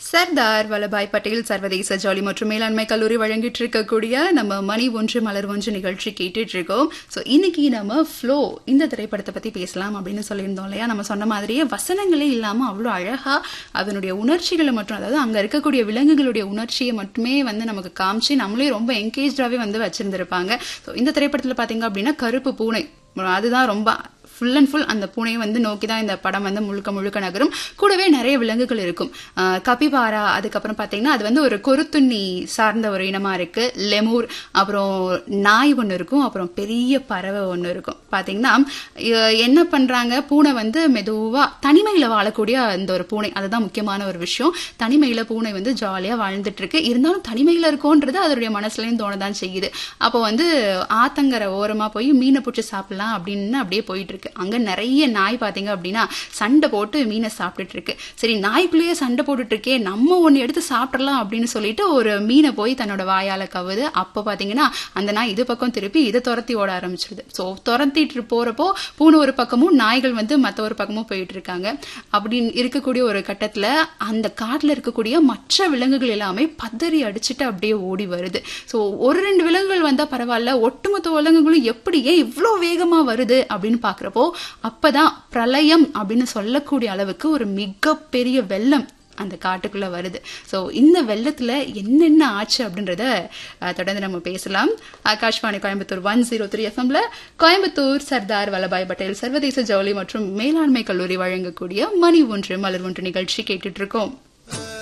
சர்தார் வல்லபாய் பட்டேல் சர்வதேச ஜாலி மற்றும் மேலாண்மை கல்லூரி வழங்கிட்டு இருக்கக்கூடிய நம்ம மணி ஒன்று மலர் ஒன்று நிகழ்ச்சி கேட்டுட்டு இருக்கோம் ஸோ இன்னைக்கு நம்ம ஃப்ளோ இந்த திரைப்படத்தை பத்தி பேசலாம் அப்படின்னு சொல்லியிருந்தோம் இல்லையா நம்ம சொன்ன மாதிரியே வசனங்களே இல்லாம அவ்வளோ அழகா அதனுடைய உணர்ச்சிகளை மட்டும் அதாவது அங்க இருக்கக்கூடிய விலங்குகளுடைய உணர்ச்சியை மட்டுமே வந்து நமக்கு காமிச்சு நம்மளே ரொம்ப என்கேஜாவே வந்து வச்சிருந்திருப்பாங்க ஸோ இந்த திரைப்படத்துல பாத்தீங்க அப்படின்னா கருப்பு பூனை அதுதான் ரொம்ப ஃபுல் அண்ட் ஃபுல் அந்த பூனையை வந்து நோக்கி தான் இந்த படம் வந்து முழுக்க முழுக்க நகரும் கூடவே நிறைய விலங்குகள் இருக்கும் ஆஹ் கபிபாரா அதுக்கப்புறம் பார்த்தீங்கன்னா அது வந்து ஒரு கொருத்துண்ணி சார்ந்த ஒரு இனமா இருக்கு லெமூர் அப்புறம் நாய் ஒன்று இருக்கும் அப்புறம் பெரிய பறவை ஒன்று இருக்கும் பார்த்தீங்கன்னா இ- என்ன பண்றாங்க பூனை வந்து மெதுவா தனிமையில வாழக்கூடிய அந்த ஒரு பூனை அதுதான் முக்கியமான ஒரு விஷயம் தனிமையில பூனை வந்து ஜாலியா வாழ்ந்துட்டு இருக்கு இருந்தாலும் தனிமையில இருக்கோன்றது அதனுடைய மனசுலயும் தோணதான் செய்யுது அப்போ வந்து ஆத்தங்கரை ஓரமா போய் மீனை பிடிச்சி சாப்பிடலாம் அப்படின்னு அப்படியே போயிட்டு இருக்கு அங்க நிறைய நாய் பாத்தீங்க அப்படின்னா சண்டை போட்டு மீனை சாப்பிட்டுட்டு இருக்கு சரி நாய்க்குள்ளேயே சண்டை போட்டுட்டு இருக்கே நம்ம ஒன்னு எடுத்து சாப்பிடலாம் அப்படின்னு சொல்லிட்டு ஒரு மீனை போய் தன்னோட வாயால கவுது அப்ப பாத்தீங்கன்னா அந்த நாய் இது பக்கம் திருப்பி இதை துரத்தி ஓட ஆரம்பிச்சிருது சோ துரத்திட்டு போறப்போ பூனை ஒரு பக்கமும் நாய்கள் வந்து மத்த ஒரு பக்கமும் போயிட்டு இருக்காங்க அப்படின்னு இருக்கக்கூடிய ஒரு கட்டத்துல அந்த காட்டுல இருக்கக்கூடிய மற்ற விலங்குகள் எல்லாமே பதறி அடிச்சுட்டு அப்படியே ஓடி வருது சோ ஒரு ரெண்டு விலங்குகள் வந்தா பரவாயில்ல ஒட்டுமொத்த விலங்குகளும் எப்படி ஏன் இவ்வளோ வேகமா வருது அப்படின்னு பாக்குறப்போ அப்பதான் பிரளயம் அப்படின்னு சொல்லக்கூடிய அளவுக்கு ஒரு மிகப்பெரிய வெள்ளம் அந்த காட்டுக்குள்ள வருது சோ இந்த வெள்ளத்துல என்னென்ன ஆச்சு அப்படின்றத அஹ், தொடர்ந்து நம்ம பேசலாம் Akashvani Coimbatore one zero three எஃப்எம்ல கோயம்புத்தூர் சர்தார் வல்லபாய் பட்டேல் சர்வதேச ஜவுளி மற்றும் மேலாண்மை கல்லூரி வழங்கக்கூடிய மணி ஒன்று மலர் ஒன்று நிகழ்ச்சி கேட்டுட்டு இருக்கோம்